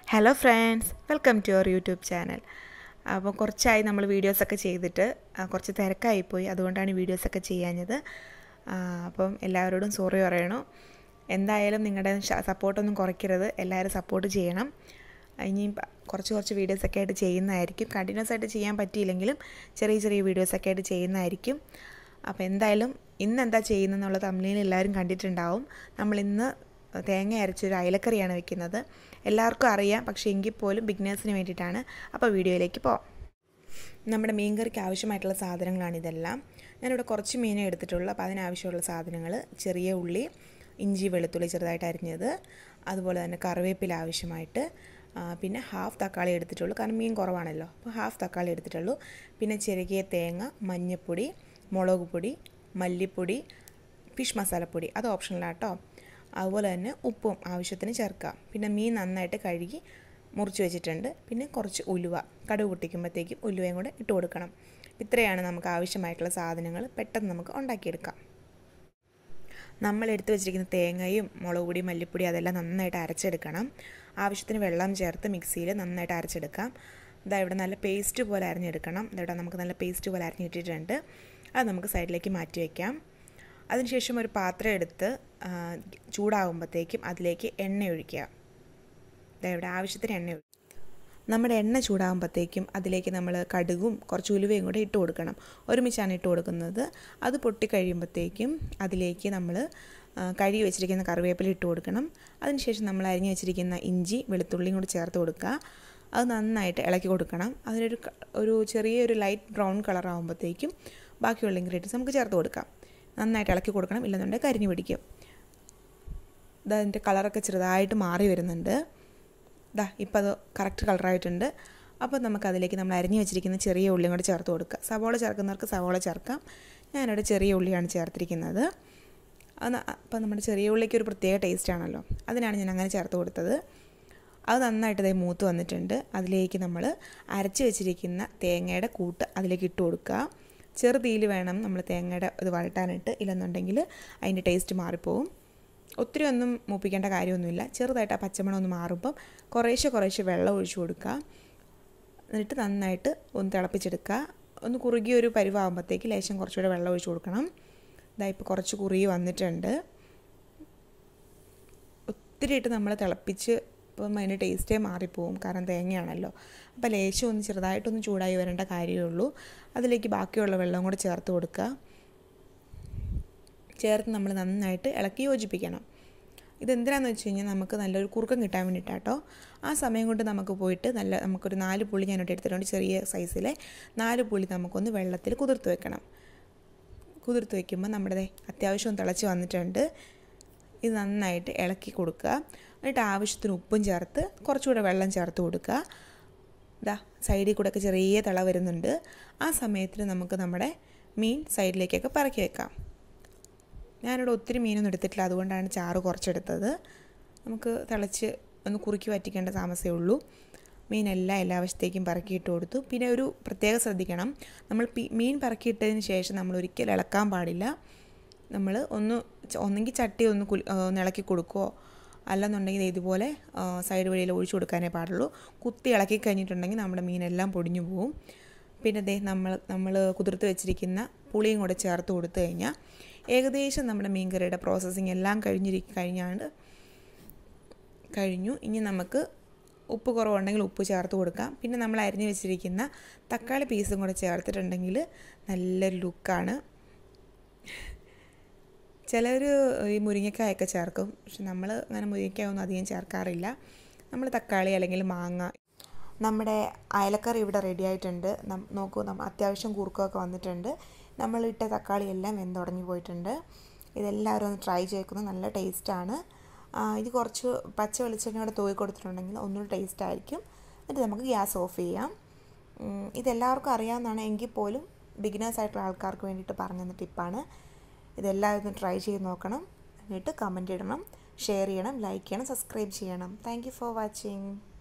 hello friends welcome to our YouTube channel അപ്പോൾ കുറച്ചായി നമ്മൾ വീഡിയോസൊക്കെ ചെയ്തിട്ട് ആ, കുറച്ച് തിരക്കായിപ്പോയി അതുകൊണ്ടാണ് വീഡിയോസൊക്കെ ചെയ്യാഞ്ഞത് ആ, അപ്പം എല്ലാവരോടും സോറി പറയണു എന്തായാലും നിങ്ങളുടെ സപ്പോർട്ടൊന്നും കുറയ്ക്കരുത് എല്ലാവരും സപ്പോർട്ട് ചെയ്യണം ഇനി പ- കുറച്ച് കുറച്ച് വീഡിയോസൊക്കെ ആയിട്ട് ചെയ്യുന്നതായിരിക്കും കണ്ടിന്യൂസ് ആയിട്ട് ചെയ്യാൻ പറ്റിയില്ലെങ്കിലും ചെറിയ ചെറിയ വീഡിയോസൊക്കെ ആയിട്ട് ചെയ്യുന്നതായിരിക്കും അപ്പോൾ എന്തായാലും ഇന്ന് എന്താ ചെയ്യുന്നതെന്നുള്ള തമിഴിൽ എല്ലാവരും കണ്ടിട്ടുണ്ടാവും നമ്മൾ ഇന്ന് തേങ്ങ അരച്ചൊരു അയലക്കറിയാണ് വെക്കുന്നത് എല്ലാവർക്കും അറിയാം പക്ഷേ എങ്കിൽ പോലും ബിഗ്നേഴ്സിന് വേണ്ടിയിട്ടാണ് അപ്പോൾ വീഡിയോയിലേക്ക് പോവാം നമ്മുടെ മീൻകറിക്ക് ആവശ്യമായിട്ടുള്ള സാധനങ്ങളാണ് ഇതെല്ലാം ഞാനിവിടെ കുറച്ച് മീനേ എടുത്തിട്ടുള്ളൂ അപ്പോൾ അതിനാവശ്യമുള്ള സാധനങ്ങൾ ചെറിയ ഉള്ളി ഇഞ്ചി വെളുത്തുള്ളി ചെറുതായിട്ട് അരിഞ്ഞത് അതുപോലെ തന്നെ കറിവേപ്പില ആവശ്യമായിട്ട് ആ, പിന്നെ ഹാഫ് തക്കാളി എടുത്തിട്ടുള്ളൂ കാരണം മീൻ കുറവാണല്ലോ അപ്പോൾ ഹാഫ് തക്കാളി എടുത്തിട്ടുള്ളൂ പിന്നെ ചെറുകിയ തേങ്ങ മഞ്ഞൾപ്പൊടി മുളക് പൊടി മല്ലിപ്പൊടി ഫിഷ് മസാലപ്പൊടി അത് ഓപ്ഷണലാട്ടോ അതുപോലെ തന്നെ ഉപ്പും ആവശ്യത്തിന് ചേർക്കാം പിന്നെ മീൻ നന്നായിട്ട് കഴുകി മുറിച്ച് വെച്ചിട്ടുണ്ട് പിന്നെ കുറച്ച് ഉലുവ കടുക് പൊട്ടിക്കുമ്പോഴത്തേക്കും ഉലുവയും കൂടെ ഇട്ട് കൊടുക്കണം ഇത്രയാണ് നമുക്ക് ആവശ്യമായിട്ടുള്ള സാധനങ്ങൾ പെട്ടെന്ന് നമുക്ക് ഉണ്ടാക്കിയെടുക്കാം നമ്മൾ എടുത്തു വെച്ചിരിക്കുന്ന തേങ്ങയും മുളക് പൊടി മല്ലിപ്പൊടി അതെല്ലാം നന്നായിട്ട് അരച്ചെടുക്കണം ആവശ്യത്തിന് വെള്ളം ചേർത്ത് മിക്സിയിൽ നന്നായിട്ട് അരച്ചെടുക്കാം ഇതാ ഇവിടെ നല്ല പേസ്റ്റ് പോലെ അരിഞ്ഞെടുക്കണം ഇതാ ഇവിടെ നമുക്ക് നല്ല പേസ്റ്റ് പോലെ അരിഞ്ഞിട്ടിട്ടുണ്ട് അത് നമുക്ക് സൈഡിലേക്ക് മാറ്റി വയ്ക്കാം അതിനുശേഷം ഒരു പാത്രം എടുത്ത് ആ, ചൂടാകുമ്പോഴത്തേക്കും അതിലേക്ക് എണ്ണ ഒഴിക്കുക ദാ ഇവിടെ ആവശ്യത്തിന് എണ്ണ ഒഴി നമ്മുടെ എണ്ണ ചൂടാകുമ്പോഴത്തേക്കും അതിലേക്ക് നമ്മൾ കടുകും കുറച്ച് ഉലുവയും കൂടെ ഇട്ട് കൊടുക്കണം ഒരുമിച്ചാണ് ഇട്ട് കൊടുക്കുന്നത് അത് പൊട്ടിക്കഴിയുമ്പോഴത്തേക്കും അതിലേക്ക് നമ്മൾ ആ, കഴുകി വെച്ചിരിക്കുന്ന കറിവേപ്പില ഇട്ട് കൊടുക്കണം അതിനുശേഷം നമ്മൾ അരിഞ്ഞ് വെച്ചിരിക്കുന്ന ഇഞ്ചി വെളുത്തുള്ളിയും കൂടി ചേർത്ത് കൊടുക്കുക അത് നന്നായിട്ട് ഇളക്കി കൊടുക്കണം അതിനൊരു ക- ഒരു ചെറിയൊരു ലൈറ്റ് ബ്രൗൺ കളർ ആകുമ്പോഴത്തേക്കും ബാക്കിയുള്ള ഇൻഗ്രീഡിയൻസ് നമുക്ക് ചേർത്ത് കൊടുക്കാം നന്നായിട്ട് ഇളക്കി കൊടുക്കണം ഇല്ലെന്നുണ്ടെങ്കിൽ കരിഞ്ഞു പിടിക്കും ഇതാ അതിൻ്റെ കളറൊക്കെ ചെറുതായിട്ട് മാറി വരുന്നുണ്ട് ദാ ഇപ്പോൾ അത് കറക്റ്റ് കളറായിട്ടുണ്ട് അപ്പോൾ നമുക്ക് അതിലേക്ക് നമ്മൾ അരിഞ്ഞു വെച്ചിരിക്കുന്ന ചെറിയ ഉള്ളിയും കൂടെ ചേർത്ത് കൊടുക്കുക സവോള ചേർക്കുന്നവർക്ക് സവോള ചേർക്കാം ഞാനിവിടെ ചെറിയ ഉള്ളിയാണ് ചേർത്തിരിക്കുന്നത് അത് അപ്പോൾ നമ്മുടെ ചെറിയ ഉള്ളിക്ക് ഒരു പ്രത്യേക ടേസ്റ്റ് ആണല്ലോ അതിനാണ് ഞാൻ അങ്ങനെ ചേർത്ത് കൊടുത്തത് അത് നന്നായിട്ട് ഇതേ മൂത്ത് വന്നിട്ടുണ്ട് അതിലേക്ക് നമ്മൾ അരച്ച് വെച്ചിരിക്കുന്ന തേങ്ങയുടെ കൂട്ട് അതിലേക്ക് ഇട്ട് കൊടുക്കുക ചെറുതീയിൽ വേണം നമ്മൾ തേങ്ങയുടെ ഇത് വഴട്ടാനിട്ട് ഇല്ലെന്നുണ്ടെങ്കിൽ അതിൻ്റെ ടേസ്റ്റ് മാറിപ്പോവും ഒത്തിരി ഒന്നും മൂപ്പിക്കേണ്ട കാര്യമൊന്നുമില്ല ചെറുതായിട്ട് ആ പച്ചമണം ഒന്ന് മാറുമ്പം കുറേശ്ശെ കുറേശ്ശെ വെള്ളം ഒഴിച്ചു കൊടുക്കുക എന്നിട്ട് നന്നായിട്ട് ഒന്ന് തിളപ്പിച്ചെടുക്കുക ഒന്ന് കുറുകിയ ഒരു പരിവാകുമ്പോഴത്തേക്ക് ലേശം കുറച്ചുകൂടെ വെള്ളം ഒഴിച്ചു കൊടുക്കണം ഇതാ ഇപ്പോൾ കുറച്ച് കുറുകി വന്നിട്ടുണ്ട് ഒത്തിരി ഇട്ട് നമ്മൾ തിളപ്പിച്ച് ഇപ്പം അതിൻ്റെ ടേസ്റ്റേ മാറിപ്പോവും കാരണം തേങ്ങയാണല്ലോ അപ്പോൾ ലേശം ഒന്ന് ചെറുതായിട്ടൊന്ന് ചൂടായി വരേണ്ട കാര്യമേ ഉള്ളൂ അതിലേക്ക് ബാക്കിയുള്ള വെള്ളം കൂടെ ചേർത്ത് കൊടുക്കുക ചേർത്ത് നമ്മൾ നന്നായിട്ട് ഇളക്കി യോജിപ്പിക്കണം ഇതെന്തിനാന്ന് വെച്ച് കഴിഞ്ഞാൽ നമുക്ക് നല്ലൊരു കുറുക്കം കിട്ടാൻ വേണ്ടിയിട്ടാട്ടോ ആ സമയം കൊണ്ട് നമുക്ക് പോയിട്ട് നല്ല നമുക്കൊരു നാല് പുളി ഞാനിവിടെ എടുത്തിട്ടുണ്ട് ചെറിയ സൈസിലെ നാല് പുളി നമുക്കൊന്ന് വെള്ളത്തിൽ കുതിർത്ത് വെക്കണം കുതിർത്ത് വെക്കുമ്പോൾ നമ്മുടെ ദേ അത്യാവശ്യം തിളച്ച് വന്നിട്ടുണ്ട് ഇത് നന്നായിട്ട് ഇളക്കി കൊടുക്കുക എന്നിട്ട് ആവശ്യത്തിന് ഉപ്പും ചേർത്ത് കുറച്ചുകൂടെ വെള്ളം ചേർത്ത് കൊടുക്കുക ഇതാ സൈഡിൽ കൂടെ ഒക്കെ ചെറിയ തിള വരുന്നുണ്ട് ആ സമയത്തിന് നമുക്ക് നമ്മുടെ മീൻ സൈഡിലേക്കൊക്കെ പറക്കി വെക്കാം ഞാനിവിടെ ഒത്തിരി മീനൊന്നും എടുത്തിട്ടില്ല അതുകൊണ്ടാണ് ചാറ് കുറച്ചെടുത്തത് നമുക്ക് തിളച്ച് ഒന്ന് കുറുക്കി വറ്റിക്കേണ്ട താമസമേ ഉള്ളൂ മീനെല്ലാം എല്ലാ വശത്തേക്കും പറക്കിയിട്ട് കൊടുത്തു പിന്നെ ഒരു പ്രത്യേകം ശ്രദ്ധിക്കണം നമ്മൾ പി- മീൻ പറക്കിയിട്ടതിന് ശേഷം നമ്മൾ ഒരിക്കലും ഇളക്കാൻ പാടില്ല നമ്മൾ ഒന്ന് ച- ഒന്നെങ്കിൽ ചട്ടി ഒന്ന് കുലി ആ, ഒന്ന് ഇളക്കി കൊടുക്കുകയോ അല്ലെന്നുണ്ടെങ്കിൽ ദേ ഇതുപോലെ ആ, സൈഡ് വഴിയിൽ ഒഴിച്ചു കൊടുക്കാനേ പാടുള്ളൂ കുത്തി ഇളക്കി കഴിഞ്ഞിട്ടുണ്ടെങ്കിൽ നമ്മുടെ മീനെല്ലാം പൊടിഞ്ഞു പോവും പിന്നെ ദേ നമ്മൾ നമ്മൾ കുതിർത്ത് വെച്ചിരിക്കുന്ന പുളിയും കൂടെ ചേർത്ത് കൊടുത്തു കഴിഞ്ഞാൽ ഏകദേശം നമ്മുടെ മീൻകറിയുടെ പ്രോസസ്സിങ് എല്ലാം കഴിഞ്ഞിരി കഴിഞ്ഞാണ്ട് കഴിഞ്ഞു ഇനി നമുക്ക് ഉപ്പ് കുറവുണ്ടെങ്കിൽ ഉപ്പ് ചേർത്ത് കൊടുക്കാം പിന്നെ നമ്മൾ അരിഞ്ഞു വെച്ചിരിക്കുന്ന തക്കാളി പീസും കൂടെ ചേർത്തിട്ടുണ്ടെങ്കിൽ നല്ലൊരു ലുക്കാണ് ചിലർ ഈ മുരിങ്ങക്കായൊക്കെ ചേർക്കും പക്ഷെ നമ്മൾ അങ്ങനെ മുരിങ്ങക്കായ ഒന്നും അധികം ചേർക്കാറില്ല നമ്മൾ തക്കാളി അല്ലെങ്കിൽ മാങ്ങ നമ്മുടെ അയലക്കറി ഇവിടെ റെഡി ആയിട്ടുണ്ട് നം- നോക്കൂ നമ്മ അത്യാവശ്യം കുറുക്കമൊക്കെ വന്നിട്ടുണ്ട് നമ്മൾ ഇട്ട തക്കാളി എല്ലാം വെന്തുടഞ്ഞു പോയിട്ടുണ്ട് ഇതെല്ലാവരും ഒന്ന് ട്രൈ ചെയ്ക്കുന്നത് നല്ല ടേസ്റ്റാണ് ഇത് കുറച്ച് പച്ച വെളിച്ചെണ്ണ കൂടെ തൂക്കി കൊടുത്തിട്ടുണ്ടെങ്കിൽ ഒന്നുകൂടി ടേസ്റ്റ് ആയിരിക്കും എന്നിട്ട് നമുക്ക് ഗ്യാസ് ഓഫ് ചെയ്യാം ഉം, ഇതെല്ലാവർക്കും അറിയാവുന്നതാണ് എങ്കിൽ പോലും ബിഗിനേഴ്സ് ആയിട്ടുള്ള ആൾക്കാർക്ക് വേണ്ടിയിട്ട് പറഞ്ഞു തന്ന ടിപ്പാണ് ഇതെല്ലാവരും ഒന്ന് ട്രൈ ചെയ്ത് നോക്കണം എന്നിട്ട് കമൻറ്റ് ഇടണം ഷെയർ ചെയ്യണം ലൈക്ക് ചെയ്യണം സബ്സ്ക്രൈബ് ചെയ്യണം താങ്ക് യു ഫോർ വാച്ചിങ്